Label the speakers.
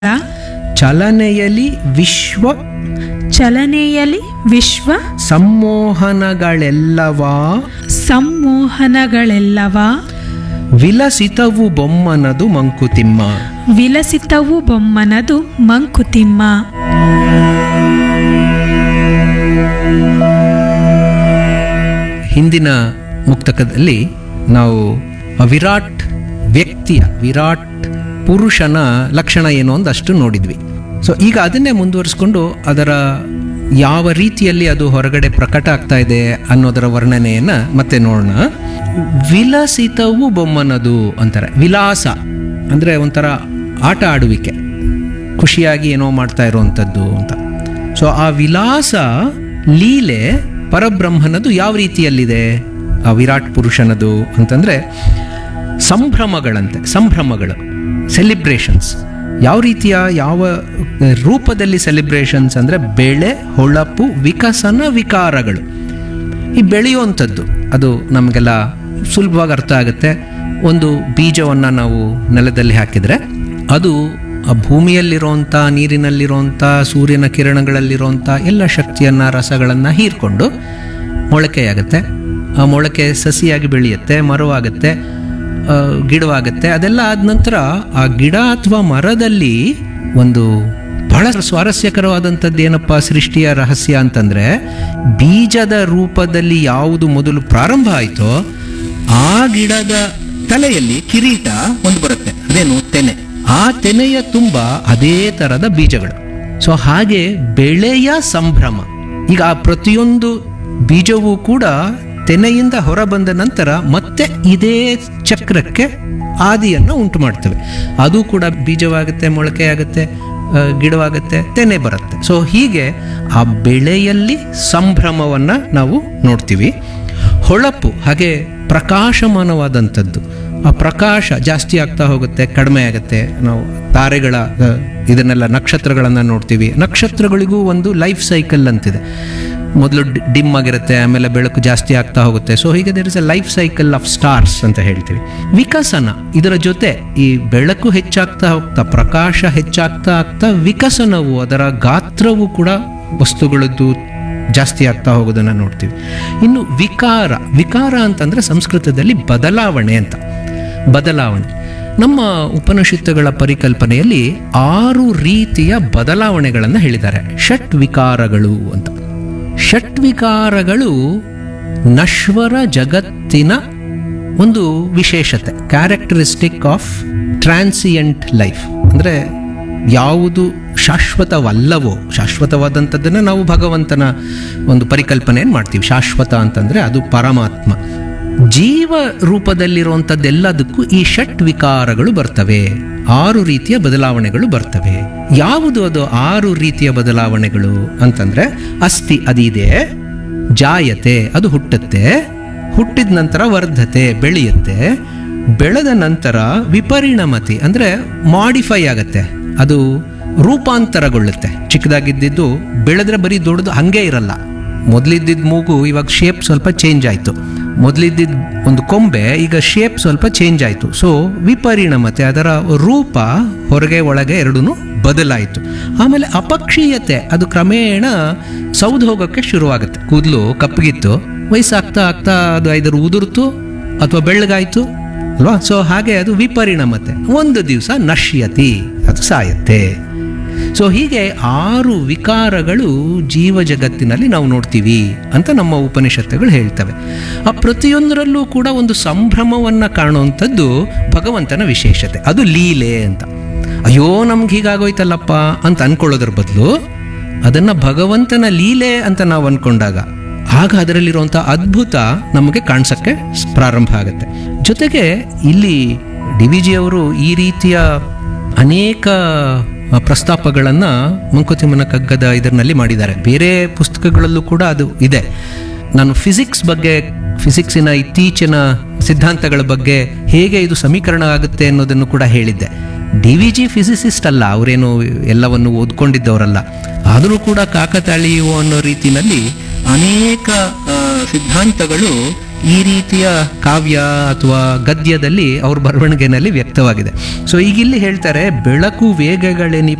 Speaker 1: ಚಲನೆಯಲ್ಲಿ ವಿಶ್ವ
Speaker 2: ಚಲನೆಯಲ್ಲಿ ವಿಶ್ವ
Speaker 1: ಸಂಮೋಹನಗಳೆಲ್ಲವ
Speaker 2: ಸಂಮೋಹನಗಳೆಲ್ಲವ
Speaker 1: ವಿಲಸಿತವು ಬೊಮ್ಮನದು ಮಂಕುತಿಮ್ಮ
Speaker 2: ವಿಲಸಿತವು ಬೊಮ್ಮನದು ಮಂಕುತಿಮ್ಮ
Speaker 1: ಹಿಂದಿನ ಮುಕ್ತಕದಲ್ಲಿ ನಾವು ಆ ವಿರಾಟ್ ವ್ಯಕ್ತಿಯ ವಿರಾಟ್ ಪುರುಷನ ಲಕ್ಷಣ ಏನು ಅಂತ ಅಷ್ಟು ನೋಡಿದ್ವಿ ಸೊ ಈಗ ಅದನ್ನೇ ಮುಂದುವರಿಸ್ಕೊಂಡು ಅದರ ಯಾವ ರೀತಿಯಲ್ಲಿ ಅದು ಹೊರಗಡೆ ಪ್ರಕಟ ಆಗ್ತಾ ಇದೆ ಅನ್ನೋದರ ವರ್ಣನೆಯನ್ನು ಮತ್ತೆ ನೋಡೋಣ ವಿಲಸಿತವು ಬೊಮ್ಮನದು ಅಂತಾರೆ ವಿಲಾಸ ಅಂದರೆ ಒಂಥರ ಆಟ ಆಡುವಿಕೆ ಖುಷಿಯಾಗಿ ಏನೋ ಮಾಡ್ತಾ ಇರುವಂಥದ್ದು ಅಂತ ಸೊ ಆ ವಿಲಾಸ ಲೀಲೆ ಪರಬ್ರಹ್ಮನದು ಯಾವ ರೀತಿಯಲ್ಲಿದೆ ಆ ವಿರಾಟ್ ಪುರುಷನದು ಅಂತಂದರೆ ಸಂಭ್ರಮಗಳಂತೆ ಸಂಭ್ರಮಗಳು ಸೆಲಿಬ್ರೇಷನ್ಸ್ ಯಾವ ರೀತಿಯ ಯಾವ ರೂಪದಲ್ಲಿ ಸೆಲಿಬ್ರೇಷನ್ಸ್ ಅಂದರೆ ಬೆಳೆ ಹೊಳಪು ವಿಕಸನ ವಿಕಾರಗಳು ಈ ಬೆಳೆಯುವಂಥದ್ದು ಅದು ನಮಗೆಲ್ಲ ಸುಲಭವಾಗಿ ಅರ್ಥ ಆಗುತ್ತೆ ಒಂದು ಬೀಜವನ್ನು ನಾವು ನೆಲದಲ್ಲಿ ಹಾಕಿದರೆ ಅದು ಆ ಭೂಮಿಯಲ್ಲಿರುವಂಥ ನೀರಿನಲ್ಲಿರುವಂಥ ಸೂರ್ಯನ ಕಿರಣಗಳಲ್ಲಿರುವಂಥ ಎಲ್ಲ ಶಕ್ತಿಯನ್ನು ರಸಗಳನ್ನು ಹೀರ್ಕೊಂಡು ಮೊಳಕೆಯಾಗುತ್ತೆ ಆ ಮೊಳಕೆ ಸಸಿಯಾಗಿ ಬೆಳೆಯುತ್ತೆ ಮರವಾಗುತ್ತೆ ಆ, ಗಿಡವಾಗುತ್ತೆ ಅದೆಲ್ಲ ಆದ ನಂತರ ಆ ಗಿಡ ಅಥವಾ ಮರದಲ್ಲಿ ಒಂದು ಬಹಳ ಸ್ವಾರಸ್ಯಕರವಾದಂಥದ್ದು ಏನಪ್ಪ ಸೃಷ್ಟಿಯ ರಹಸ್ಯ ಅಂತಂದ್ರೆ ಬೀಜದ ರೂಪದಲ್ಲಿ ಯಾವುದು ಮೊದಲು ಪ್ರಾರಂಭ ಆಯಿತೋ ಆ ಗಿಡದ ತಲೆಯಲ್ಲಿ ಕಿರೀಟ ಒಂದು ಬರುತ್ತೆ ಅದೇನು ತೆನೆ ಆ ತೆನೆಯ ತುಂಬ ಅದೇ ತರದ ಬೀಜಗಳು ಸೊ ಹಾಗೆ ಬೆಳೆಯ ಸಂಭ್ರಮ ಈಗ ಆ ಪ್ರತಿಯೊಂದು ಬೀಜವೂ ಕೂಡ ತೆನೆಯಿಂದ ಹೊರಬಂದ ನಂತರ ಮತ್ತೆ ಇದೇ ಚಕ್ರಕ್ಕೆ ಆದಿಯನ್ನು ಉಂಟು ಮಾಡ್ತವೆ ಅದು ಕೂಡ ಬೀಜವಾಗುತ್ತೆ ಮೊಳಕೆ ಆಗುತ್ತೆ ಆ, ಗಿಡವಾಗುತ್ತೆ ತೆನೆ ಬರುತ್ತೆ ಸೊ ಹೀಗೆ ಆ ಬೆಳೆಯಲ್ಲಿ ಸಂಭ್ರಮವನ್ನು ನಾವು ನೋಡ್ತೀವಿ ಹೊಳಪು ಹಾಗೆ ಪ್ರಕಾಶಮಾನವಾದಂಥದ್ದು ಆ ಪ್ರಕಾಶ ಜಾಸ್ತಿ ಆಗ್ತಾ ಹೋಗುತ್ತೆ ಕಡಿಮೆ ಆಗುತ್ತೆ ನಾವು ತಾರೆಗಳ ಆ, ಇದನ್ನೆಲ್ಲ ನಕ್ಷತ್ರಗಳನ್ನು ನೋಡ್ತೀವಿ ನಕ್ಷತ್ರಗಳಿಗೂ ಒಂದು ಲೈಫ್ ಸೈಕಲ್ ಅಂತಿದೆ ಮೊದಲು ಡಿಮ್ ಆಗಿರುತ್ತೆ ಆಮೇಲೆ ಬೆಳಕು ಜಾಸ್ತಿ ಆಗ್ತಾ ಹೋಗುತ್ತೆ ಸೊ ಹೀಗೆ there is a life cycle of stars ಅಂತ ಹೇಳ್ತೀವಿ ವಿಕಸನ ಇದರ ಜೊತೆ ಈ ಬೆಳಕು ಹೆಚ್ಚಾಗ್ತಾ ಹೋಗ್ತಾ ಪ್ರಕಾಶ ಹೆಚ್ಚಾಗ್ತಾ ಆಗ್ತಾ ವಿಕಸನವು ಅದರ ಗಾತ್ರವು ಕೂಡ ವಸ್ತುಗಳದ್ದು ಜಾಸ್ತಿ ಆಗ್ತಾ ಹೋಗೋದನ್ನು ನೋಡ್ತೀವಿ ಇನ್ನು ವಿಕಾರ ವಿಕಾರ ಅಂತಂದ್ರೆ ಸಂಸ್ಕೃತದಲ್ಲಿ ಬದಲಾವಣೆ ಅಂತ ಬದಲಾವಣೆ ನಮ್ಮ ಉಪನಿಷತ್ತುಗಳ ಪರಿಕಲ್ಪನೆಯಲ್ಲಿ ಆರು ರೀತಿಯ ಬದಲಾವಣೆಗಳನ್ನು ಹೇಳಿದ್ದಾರೆ ಷಟ್ ವಿಕಾರಗಳು ಅಂತ ಷಟ್ ವಿಕಾರಗಳು ನಶ್ವರ ಜಗತ್ತಿನ ಒಂದು ವಿಶೇಷತೆ ಕ್ಯಾರೆಕ್ಟರಿಸ್ಟಿಕ್ ಆಫ್ ಟ್ರಾನ್ಸಿಯಂಟ್ ಲೈಫ್ ಅಂದರೆ ಯಾವುದು ಶಾಶ್ವತವಲ್ಲವೋ ಶಾಶ್ವತವಾದಂಥದ್ದನ್ನು ನಾವು ಭಗವಂತನ ಒಂದು ಪರಿಕಲ್ಪನೆಯನ್ನು ಮಾಡ್ತೀವಿ ಶಾಶ್ವತ ಅಂತಂದರೆ ಅದು ಪರಮಾತ್ಮ ಜೀವ ರೂಪದಲ್ಲಿರುವಂಥದ್ದೆಲ್ಲದಕ್ಕೂ ಈ ಷಟ್ ವಿಕಾರಗಳು ಬರ್ತವೆ ಆರು ರೀತಿಯ ಬದಲಾವಣೆಗಳು ಬರ್ತವೆ ಯಾವುದು ಅದು ಆರು ರೀತಿಯ ಬದಲಾವಣೆಗಳು ಅಂತಂದ್ರೆ ಅಸ್ಥಿ ಅದಿದೆ ಜಾಯತೆ ಅದು ಹುಟ್ಟುತ್ತೆ ಹುಟ್ಟಿದ ನಂತರ ವರ್ಧತೆ ಬೆಳೆಯುತ್ತೆ ಬೆಳೆದ ನಂತರ ವಿಪರಿಣಮತಿ ಅಂದ್ರೆ ಮಾಡಿಫೈ ಆಗತ್ತೆ ಅದು ರೂಪಾಂತರಗೊಳ್ಳುತ್ತೆ ಚಿಕ್ಕದಾಗಿದ್ದಿದ್ದು ಬೆಳೆದ್ರೆ ಬರೀ ದೊಡ್ಡದು ಹಂಗೆ ಇರಲ್ಲ ಮೊದಲಿದ್ದಿದ್ದ ಮೂಗು ಇವಾಗ ಶೇಪ್ ಸ್ವಲ್ಪ ಚೇಂಜ್ ಆಯಿತು ಮೊದಲಿದ್ದಿದ್ದ ಒಂದು ಕೊಂಬೆ ಈಗ ಶೇಪ್ ಸ್ವಲ್ಪ ಚೇಂಜ್ ಆಯಿತು ಸೊ ವಿಪರಿಣಮತೆ ಅದರ ರೂಪ ಹೊರಗೆ ಒಳಗೆ ಎರಡೂ ಬದಲಾಯಿತು ಆಮೇಲೆ ಅಪಕ್ಷೀಯತೆ ಅದು ಕ್ರಮೇಣ ಸೌದು ಹೋಗೋಕ್ಕೆ ಶುರುವಾಗುತ್ತೆ ಕೂದಲು ಕಪ್ಪಗಿತ್ತು ವಯಸ್ಸಾಗ್ತಾ ಆಗ್ತಾ ಅದು ಐದರ ಉದುರ್ತು ಅಥವಾ ಬೆಳ್ಳಗಾಯ್ತು ಅಲ್ವಾ ಸೊ ಹಾಗೆ ಅದು ವಿಪರಿಣಮತೆ ಒಂದು ದಿವಸ ನಶ್ಯತಿ ಅದು ಸಾಯತ್ತೆ ಸೊ ಹೀಗೆ ಆರು ವಿಕಾರಗಳು ಜೀವ ಜಗತ್ತಿನಲ್ಲಿ ನಾವು ನೋಡ್ತೀವಿ ಅಂತ ನಮ್ಮ ಉಪನಿಷತ್ತುಗಳು ಹೇಳ್ತವೆ ಆ ಪ್ರತಿಯೊಂದರಲ್ಲೂ ಕೂಡ ಒಂದು ಸಂಭ್ರಮವನ್ನು ಕಾಣುವಂಥದ್ದು ಭಗವಂತನ ವಿಶೇಷತೆ ಅದು ಲೀಲೆ ಅಂತ ಅಯ್ಯೋ ನಮ್ಗೆ ಹೀಗಾಗೋಯ್ತಲ್ಲಪ್ಪ ಅಂತ ಅನ್ಕೊಳ್ಳೋದ್ರ ಬದಲು ಅದನ್ನು ಭಗವಂತನ ಲೀಲೆ ಅಂತ ನಾವು ಅನ್ಕೊಂಡಾಗ ಆಗ ಅದರಲ್ಲಿರುವಂಥ ಅದ್ಭುತ ನಮಗೆ ಕಾಣಿಸಕ್ಕೆ ಪ್ರಾರಂಭ ಆಗುತ್ತೆ ಜೊತೆಗೆ ಇಲ್ಲಿ ಡಿ ವಿ ಜಿ ಅವರು ಈ ರೀತಿಯ ಅನೇಕ ಪ್ರಸ್ತಾಪಗಳನ್ನು ಮಂಕುತಿಮ್ಮನ ಕಗ್ಗದ ಇದರಲ್ಲಿ ಮಾಡಿದ್ದಾರೆ ಬೇರೆ ಪುಸ್ತಕಗಳಲ್ಲೂ ಕೂಡ ಅದು ಇದೆ ನಾನು ಫಿಸಿಕ್ಸ್ ಬಗ್ಗೆ ಫಿಸಿಕ್ಸಿನ ಇತ್ತೀಚಿನ ಸಿದ್ಧಾಂತಗಳ ಬಗ್ಗೆ ಹೇಗೆ ಇದು ಸಮೀಕರಣ ಆಗುತ್ತೆ ಅನ್ನೋದನ್ನು ಕೂಡ ಹೇಳಿದ್ದೆ ಡಿ ವಿ ಜಿ ಫಿಸಿಸಿಸ್ಟ್ ಅಲ್ಲ ಅವರೇನು ಎಲ್ಲವನ್ನು ಓದ್ಕೊಂಡಿದ್ದವರಲ್ಲ ಆದರೂ ಕೂಡ ಕಾಕತಾಳೀಯೋ ಅನ್ನೋ ರೀತಿಯಲ್ಲಿ ಅನೇಕ ಆ, ಸಿದ್ಧಾಂತಗಳು ಈ ರೀತಿಯ ಕಾವ್ಯ ಅಥವಾ ಗದ್ಯದಲ್ಲಿ ಅವ್ರ ಬರವಣಿಗೆನಲ್ಲಿ ವ್ಯಕ್ತವಾಗಿದೆ ಸೊ ಈಗ ಇಲ್ಲಿ ಹೇಳ್ತಾರೆ ಬೆಳಕು ವೇಗಗಳೆನಿ